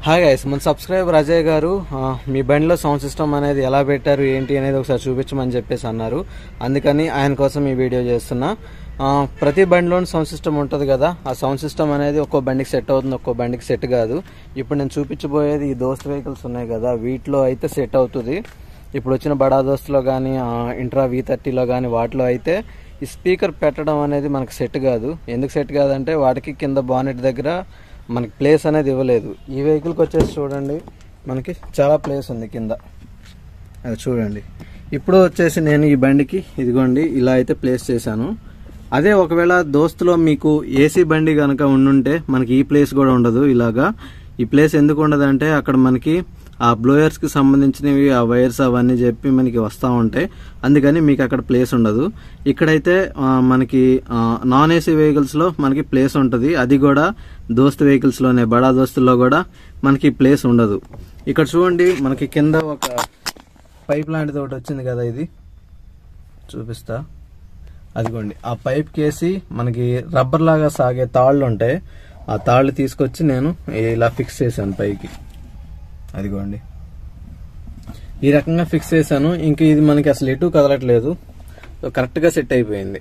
hi guys మన subscriber Ajay గారు ఆ, మీ బండిలో సౌండ్ సిస్టమ్ అనేది ఎలా పెట్టారు ఏంటి అనేది ఒకసారి చూపించమని చెప్పేసి అన్నారు అందుకని ఆయన కోసం ఈ వీడియో చేస్తున్నా ఆ, ప్రతి బండిలోని సౌండ్ సిస్టమ్ ఉంటుంది కదా ఆ సౌండ్ సిస్టమ్ అనేది ఒక్కో బండికి సెట్ అవుతుంది ఒక్కో బండికి సెట్ కాదు ఇప్పుడు నేను చూపించబోయేది ఈ దోస్త్ వెహికల్స్ ఉన్నాయి కదా వీటిలో అయితే సెట్ అవుతుంది ఇప్పుడు వచ్చిన బడా దోస్తులో కానీ ఇంట్రా వి థర్టీలో కానీ వాటిలో అయితే ఈ స్పీకర్ పెట్టడం అనేది మనకు సెట్ కాదు ఎందుకు సెట్ కాదంటే వాటికి కింద బానెట్ దగ్గర మనకి ప్లేస్ అనేది ఇవ్వలేదు ఈ వెహికల్కి వచ్చేసి చూడండి మనకి చాలా ప్లేస్ ఉంది కింద అది చూడండి ఇప్పుడు వచ్చేసి నేను ఈ బండికి ఇదిగోండి ఇలా అయితే ప్లేస్ చేశాను అదే ఒకవేళ దోస్తులో మీకు ఏసీ బండి కనుక ఉండుంటే మనకి ఈ ప్లేస్ కూడా ఉండదు ఇలాగా ఈ ప్లేస్ ఎందుకు ఉండదు అంటే అక్కడ మనకి ఆ బ్లోయర్స్ కి సంబంధించినవి ఆ వైర్స్ అవన్నీ చెప్పి మనకి వస్తూ ఉంటాయి అందుకని మీకు అక్కడ ప్లేస్ ఉండదు ఇక్కడైతే ఆ, మనకి నాన్ ఏసీ వెహికల్స్ లో మనకి ప్లేస్ ఉంటుంది అది కూడా దోస్త్ వెహికల్స్ లోనే బడా దోస్తుల్లో కూడా మనకి ప్లేస్ ఉండదు ఇక్కడ చూడండి మనకి కింద ఒక పైప్ లాంటిది ఒకటి వచ్చింది కదా ఇది చూపిస్తా అదిగోండి ఆ పైప్ కేసి మనకి రబ్బర్ లాగా సాగే తాళ్ళు ఉంటాయి ఆ తాళ్ళు తీసుకొచ్చి నేను ఇలా ఫిక్స్ చేశాను పైకి అదిగోండి ఈ రకంగా ఫిక్స్ చేశాను ఇంక ఇది మనకి అసలు ఎటు కదలట్లేదు సో కరెక్ట్గా సెట్ అయిపోయింది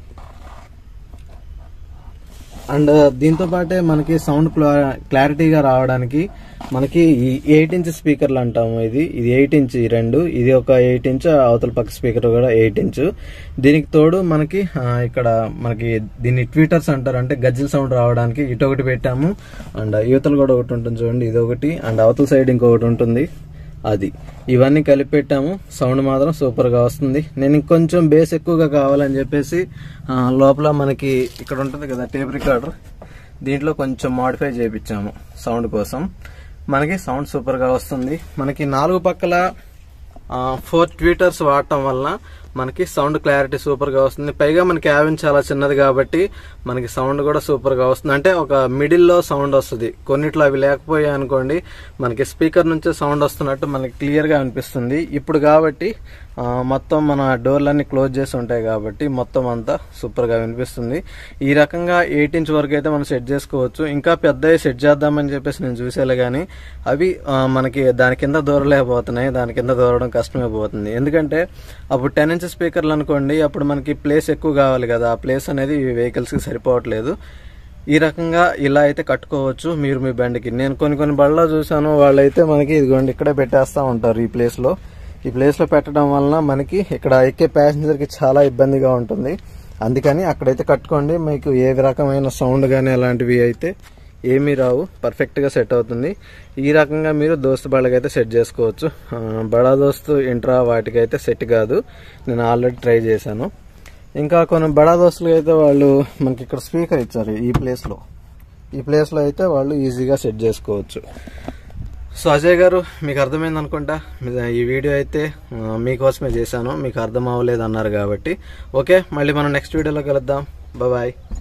అండ్ దీంతో పాటే మనకి సౌండ్ క్లారిటీగా రావడానికి మనకి ఈ ఎయిట్ ఇంచ్ స్పీకర్లు అంటాము ఇది ఇది ఎయిట్ ఇంచ్ ఈ రెండు ఇది ఒక ఎయిట్ ఇంచ్ అవతల పక్క స్పీకర్ కూడా ఎయిట్ ఇంచ్ దీనికి తోడు మనకి ఆ, ఇక్కడ మనకి దీన్ని ట్వీటర్స్ అంటారు అంటే గజ్జల సౌండ్ రావడానికి ఇటు ఒకటి పెట్టాము అండ్ యువతలు కూడా ఒకటి ఉంటుంది చూడండి ఇది ఒకటి అండ్ అవతల సైడ్ ఇంకొకటి ఉంటుంది అది ఇవన్నీ కలిపి పెట్టాము సౌండ్ మాత్రం సూపర్ గా వస్తుంది నేను ఇంకొంచెం బేస్ ఎక్కువగా కావాలని చెప్పేసి ఆ, లోపల మనకి ఇక్కడ ఉంటుంది కదా టేప్ రికార్డర్ దీంట్లో కొంచెం మాడిఫై చేయించాము సౌండ్ కోసం మనకి సౌండ్ సూపర్ గా వస్తుంది మనకి నాలుగు పక్కల ఫోర్ ట్వీటర్స్ వాడటం వలన మనకి సౌండ్ క్లారిటీ సూపర్ గా వస్తుంది పైగా మన క్యాబిన్ చాలా చిన్నది కాబట్టి మనకి సౌండ్ కూడా సూపర్ గా వస్తుంది అంటే ఒక మిడిల్ లో సౌండ్ వస్తుంది కొన్నిట్లో అవి లేకపోయాయి అనుకోండి మనకి స్పీకర్ నుంచే సౌండ్ వస్తున్నట్టు మనకి క్లియర్ గా అనిపిస్తుంది ఇప్పుడు కాబట్టి ఆ, మొత్తం మన డోర్లన్నీ క్లోజ్ చేసి ఉంటాయి కాబట్టి మొత్తం అంతా సూపర్ గా వినిపిస్తుంది ఈ రకంగా ఎయిట్ ఇంచ్ వరకు అయితే మనం సెట్ చేసుకోవచ్చు ఇంకా పెద్దవి సెట్ చేద్దామని చెప్పేసి నేను చూసేలే కానీ అవి ఆ, మనకి దాని కింద దూరలేకపోతున్నాయి దాని కింద దూరడం కష్టమైపోతుంది ఎందుకంటే అప్పుడు టెన్ ఇంచ్ స్పీకర్లు అనుకోండి అప్పుడు మనకి ప్లేస్ ఎక్కువ కావాలి కదా ఆ ప్లేస్ అనేది ఈ వెహికల్స్ కి సరిపోవట్లేదు ఈ రకంగా ఇలా అయితే కట్టుకోవచ్చు మీరు మీ బండికి నేను కొన్ని కొన్ని బళ్ళలో చూసాను వాళ్ళైతే మనకి ఇదిగోండి ఇక్కడే పెట్టేస్తా ఉంటారు ఈ ప్లేస్ లో ఈ ప్లేస్ లో పెట్టడం వలన మనకి ఇక్కడ ఎక్కే ప్యాసింజర్ కి చాలా ఇబ్బందిగా ఉంటుంది అందుకని అక్కడైతే కట్టుకోండి మీకు ఏ రకమైన సౌండ్ కానీ అలాంటివి అయితే ఏమీ రావు పర్ఫెక్ట్ గా సెట్ అవుతుంది ఈ రకంగా మీరు దోస్తు బళ్ళకైతే సెట్ చేసుకోవచ్చు ఆ, బడా దోస్తు ఇంట్రా వాటికైతే సెట్ కాదు నేను ఆల్రెడీ ట్రై చేశాను ఇంకా కొన్ని బడా దోస్తులు అయితే వాళ్ళు మనకి ఇక్కడ స్పీకర్ ఇచ్చారు ఈ ప్లేస్ లో ఈ ప్లేస్ లో అయితే వాళ్ళు ఈజీగా సెట్ చేసుకోవచ్చు సో అజయ్ గారు మీకు అర్థమైంది అనుకుంటా మీ- ఈ వీడియో అయితే ఆ, మీకోసమే చేశాను మీకు అర్థం అవ్వలేదు అన్నారు కాబట్టి ఓకే మళ్ళీ మనం నెక్స్ట్ వీడియోలో కలుద్దాం బాయ్